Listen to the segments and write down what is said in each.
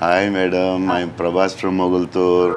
Hi, madam. I'm Prabhas from Mogultur.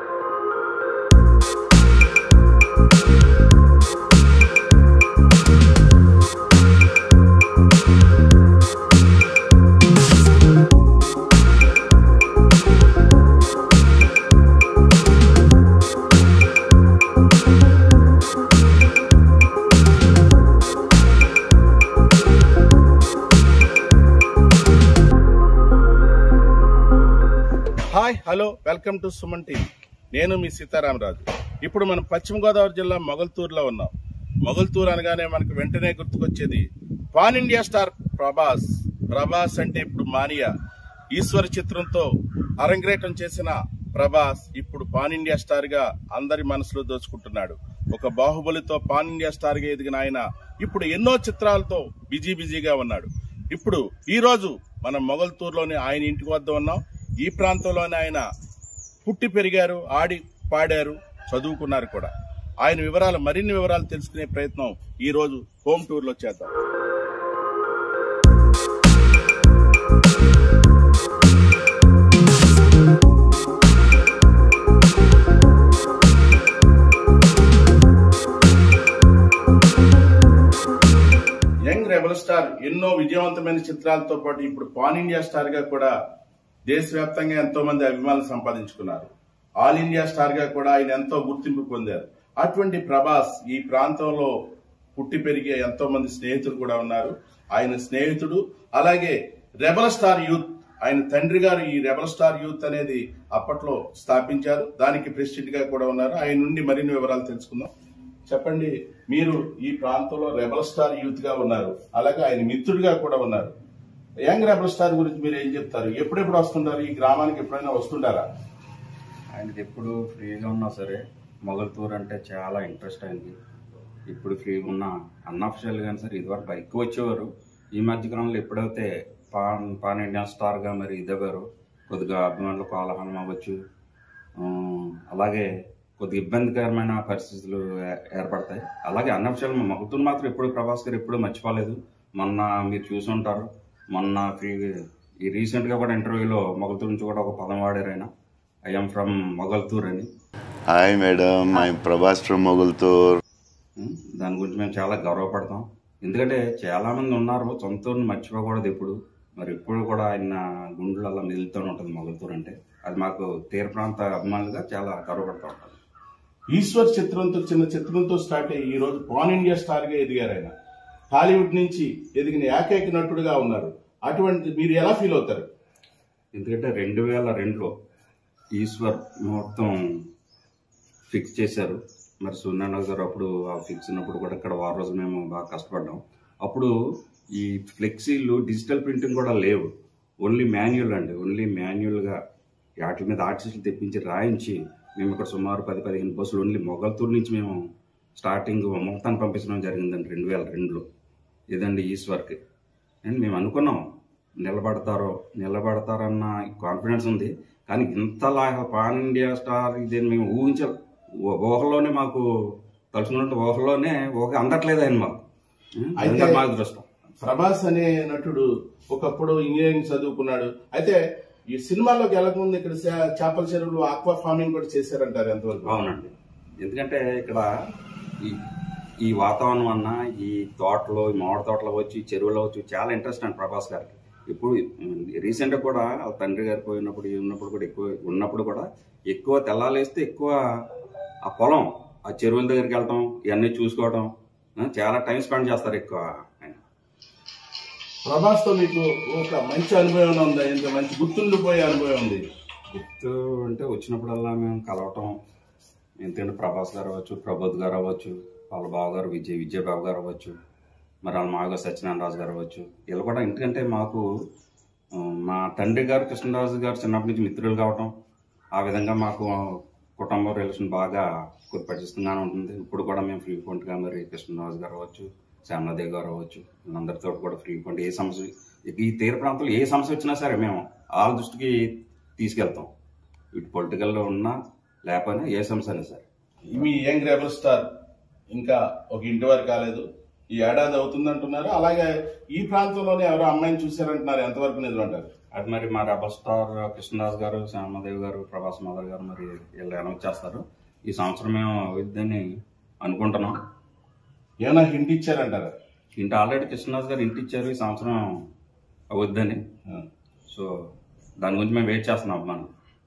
Hi hello welcome to Suman TV నేను మీ సీతారామరాజు ఇప్పుడు మనం పశ్చిమ గోదావరి జిల్లా మొగల్తూరులో ఉన్నాం మొగల్తూరు అనగానే మనకు వెంటనే గుర్తుకొచ్చేది pan India star Prabhas Prabhas అంటే ఇప్పుడు మానియా ఈశ్వర చిత్రంతో అరంగేటం చేసిన ప్రభాస్ ఇప్పుడు పాన్ ఇండియా స్టార్ గా అందరి మనసులో దోచుకుంటున్నాడు ఒక బాహుబలితో పాన్ ఇండియా స్టార్ గా ఎదిగిన ఆయన ఇప్పుడు ఎన్నో చిత్రాలతో బిజీ బిజీగా ఉన్నాడు ఇప్పుడు ఈ రోజు మనం మొగల్తూరులోని ఆయన ఇంటికి వద్ద ఉన్నాం ఈ ప్రాంతంలోనే ఆయన పుట్టి పెరిగారు ఆడి పాడారు చదువుకున్నారు కూడా ఆయన వివరాలు మరిన్ని వివరాలు తెలుసుకునే ప్రయత్నం ఈ రోజు హోమ్ టూర్ లో చేద్దాం యంగ్ రెబల్ స్టార్ ఎన్నో విజయవంతమైన చిత్రాలతో పాటు ఇప్పుడు పాన్ ఇండియా స్టార్ గా కూడా దేశవ్యాప్తంగా ఎంతో మంది అభిమానులు సంపాదించుకున్నారు ఆల్ ఇండియా స్టార్ గా కూడా ఆయన ఎంతో గుర్తింపు పొందారు అటువంటి ప్రభాస్ ఈ ప్రాంతంలో పుట్టి పెరిగే ఎంతో మంది స్నేహితులు కూడా ఉన్నారు ఆయన స్నేహితుడు అలాగే రెబల్ స్టార్ యూత్ ఆయన తండ్రి గారు ఈ రెబల్ స్టార్ యూత్ అనేది అప్పట్లో స్థాపించారు దానికి ప్రెసిడెంట్ గా కూడా ఉన్నారు ఆయన నుండి మరిన్ని వివరాలు తెలుసుకుందాం చెప్పండి మీరు ఈ ప్రాంతంలో రెబల్ స్టార్ యూత్ గా ఉన్నారు అలాగే ఆయన మిత్రుడిగా కూడా ఉన్నారు యంగ్ రెబల్ స్టార్ గురించి మీరు ఏం చెప్తారు ఎప్పుడెప్పుడు వస్తుంటారు ఈ గ్రామానికి ఎప్పుడైనా వస్తుంటారా ఆయనకి ఎప్పుడు ఫ్రీగా ఉన్నా సరే మొగల్తూర్ అంటే చాలా ఇంట్రెస్ట్ అయింది ఇప్పుడు ఫ్రీగా ఉన్న అన్అఫిషియల్ కానీ సరే ఇదివరకు ఎక్కువ వచ్చేవారు ఈ మధ్య కాలంలో ఎప్పుడైతే పాన్ పాన్ ఇండియా స్టార్గా మరి ఇదవ్వారు కొద్దిగా అభిమానులు కోలాహలం అవ్వచ్చు ఆ, అలాగే కొద్దిగా ఇబ్బందికరమైన పరిస్థితులు ఏ- ఏర్పడతాయి అలాగే అన్అఫిషియల్ మొగల్తూర్ మాత్రం ఎప్పుడు ప్రభాస్ గారు ఎప్పుడు మర్చిపోలేదు మొన్న మీరు చూసి ఉంటారు మొన్న ఫ్రీ ఈ రీసెంట్గా కూడా ఇంటర్వ్యూలో మొగల్తూర్ నుంచి కూడా ఒక పదం వాడారు ఆయన ఐఎమ్ ఫ్రమ్ మొగల్తూర్ అని Hi, madam. I'm Prabhas from Mogultur. ఉం, దాని గురించి మేము చాలా గర్వపడతాం ఎందుకంటే చాలా మంది ఉన్నారు సొంత ఊరిని మర్చిపోకూడదు ఎప్పుడు మరి ఎప్పుడు కూడా ఆయన గుండెలు అలా మెదులుతూనే ఉంటుంది మొగల్తూర్ అంటే అది మాకు తీర ప్రాంత అభిమానులుగా చాలా గర్వపడుతూ ఉంటాం ఈశ్వర్ చిత్రంతో చిన్న చిత్రంతో స్టార్ట్ అయ్యి ఈ రోజు పాన్ ఇండియా స్టార్ గా ఎదిగారు ఆయన హాలీవుడ్ నుంచి ఎదిగిన ఏకైక నటుడుగా ఉన్నారు అటువంటి మీరు ఎలా ఫీల్ అవుతారు ఎందుకంటే రెండు వేల రెండులో ఈశ్వర్ ముహూర్తం ఫిక్స్ చేశారు మరి సూర్యనారాయణ గారు అప్పుడు ఆ ఫిక్స్ ఉన్నప్పుడు కూడా ఇక్కడ వారం రోజులు మేము బాగా కష్టపడ్డాం అప్పుడు ఈ ఫ్లెక్సీలు డిజిటల్ ప్రింటింగ్ కూడా లేవు ఓన్లీ మాన్యువల్ అండి ఓన్లీ మాన్యువల్గా వాటి మీద ఆర్టిస్టులు తెప్పించి రాయించి మేము ఇక్కడ సుమారు పది పదిహేను బస్సులు ఓన్లీ మొగల్తూరు నుంచి మేము స్టార్టింగ్ ముహూర్తాన్ని పంపించడం జరిగిందండి రెండు వేల రెండులో ఇదండి ఈశ్వర్కి అండ్ మేము అనుకున్నాం నిలబడతారో నిలబడతారన్న కాన్ఫిడెన్స్ ఉంది కానీ ఇంతలా పాన్ ఇండియా స్టార్ ఇది మేము ఊహించ ఊ- ఊహలోనే మాకు తలుచుకున్నట్టు ఊహలోనే ఊహ అందట్లేదు ఆయన మాకు అయితే- అయితే మా అదృష్టం ప్రభాస్ అనే నటుడు ఒకప్పుడు ఇంజనీరింగ్ చదువుకున్నాడు అయితే ఈ సినిమాలోకి వెళ్ళకముందు ఇక్కడ చే- చేపల చెరువులు ఆక్వా ఫార్మింగ్ కూడా చేశారంటారు ఎంతవరకు అవునండి ఎందుకంటే ఇక్కడ ఈ ఈ వాతావరణం అన్న ఈ తోటలో ఈ మామిడి తోటలో వచ్చి చెరువులో వచ్చి చాలా ఇంట్రెస్ట్ అండి ప్రభాస్ గారికి ఇప్పుడు రీసెంట్ కూడా వాళ్ళ తండ్రి గారు పోయినప్పుడు ఉన్నప్పుడు కూడా ఎక్కువ ఉన్నప్పుడు కూడా ఎక్కువ తెల్లాలేస్తే ఎక్కువ ఆ పొలం ఆ చెరువుల దగ్గరికి వెళ్ళటం ఇవన్నీ చూసుకోవటం ఆ, చాలా టైం స్పెండ్ చేస్తారు ఎక్కువ ఆయన ప్రభాస్ తో మీకు ఒక మంచి అనుభవం ఉందా ఇంత మంచి గుర్తుండిపోయే అనుభవం ఉంది గుర్తు అంటే వచ్చినప్పుడల్లా మేము కలవటం ఎందుకంటే ప్రభాస్ గారు అవ్వచ్చు ప్రబోధ్ గారు అవ్వచ్చు వాళ్ళ బావ గారు విజయ్ విజయ్ బాబు గారు అవ్వచ్చు మరి వాళ్ళ మామగారు సత్యనారాయణ రాజు గారు అవ్వచ్చు వీళ్ళు కూడా ఎందుకంటే మాకు ఆ, మా తండ్రి గారు కృష్ణరాజు గారు చిన్నప్పటి నుంచి మిత్రులు కావటం ఆ విధంగా మాకు కుటుంబ రిలేషన్ బాగా పరిచిస్తుంగానే ఉంటుంది ఇప్పుడు కూడా మేము ఫ్రీక్వెంట్గా మరి కృష్ణరాజు గారు అవ్వచ్చు శ్యామలాదేవి గారు అవ్వచ్చు వీళ్ళందరితో కూడా ఫ్రీక్వెంట్ ఏ సమస్య ఈ తీర ప్రాంతంలో ఏ సమస్య వచ్చినా సరే మేము వాళ్ళ దృష్టికి తీసుకెళ్తాం ఇటు పొలిటికల్లో ఉన్నా లేకపోయినా ఏ సమస్య అయినా సరే మీ యంగ్ రెబల్ స్టార్ ఇంకా ఒక ఇంటి వారు కాలేదు ఈ ఏడాది అవుతుంది అంటున్నారు అలాగే ఈ ప్రాంతంలోనే ఎవరో అమ్మాయిని చూశారంటున్నారు ఎంతవరకు నిజం అంటారు అది మరి మా రెబల్ స్టార్ కృష్ణదాస్ గారు శ్యామదేవి గారు ప్రభాస్ మాధవ్ గారు మరి వీళ్ళు అనౌన్స్ చేస్తారు ఈ సంవత్సరం మేము అవుద్దని అనుకుంటున్నాం ఏమైనా హింట్ ఇచ్చారంటారా ఇంటి ఆల్రెడీ కృష్ణదాస్ గారు ఇంటి ఇచ్చారు ఈ సంవత్సరం అవుద్దని సో దాని గురించి మేము వెయిట్ చేస్తున్నాం మనం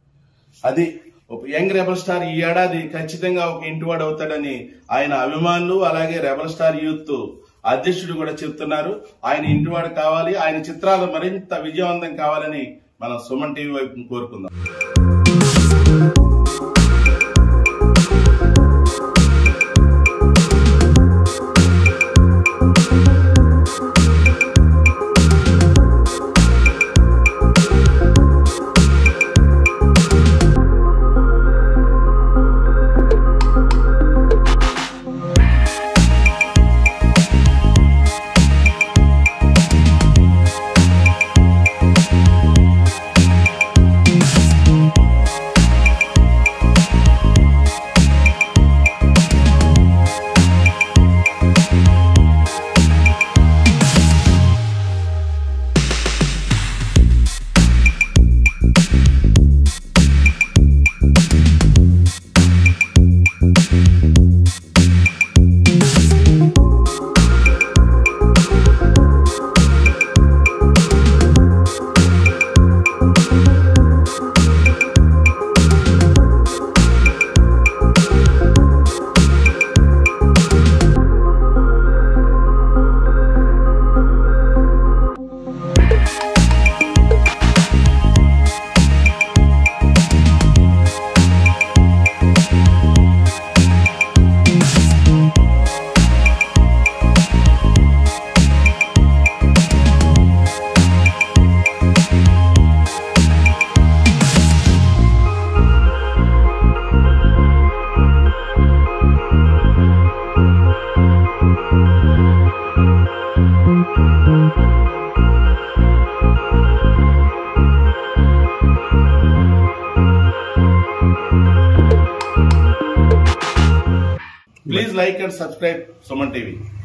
అది ఒక యంగ్ రెబల్ స్టార్ ఈ ఏడాది ఖచ్చితంగా ఒక ఇంటివాడు అవుతాడని ఆయన అభిమానులు అలాగే రెబల్ స్టార్ యూత్ అధ్యక్షుడు కూడా చెప్తున్నారు ఆయన ఇంటివాడు కావాలి ఆయన చిత్రాలు మరింత విజయవంతం కావాలని మనం సుమన్ టీవీ వైపు కోరుకుందాం please like and subscribe Suman TV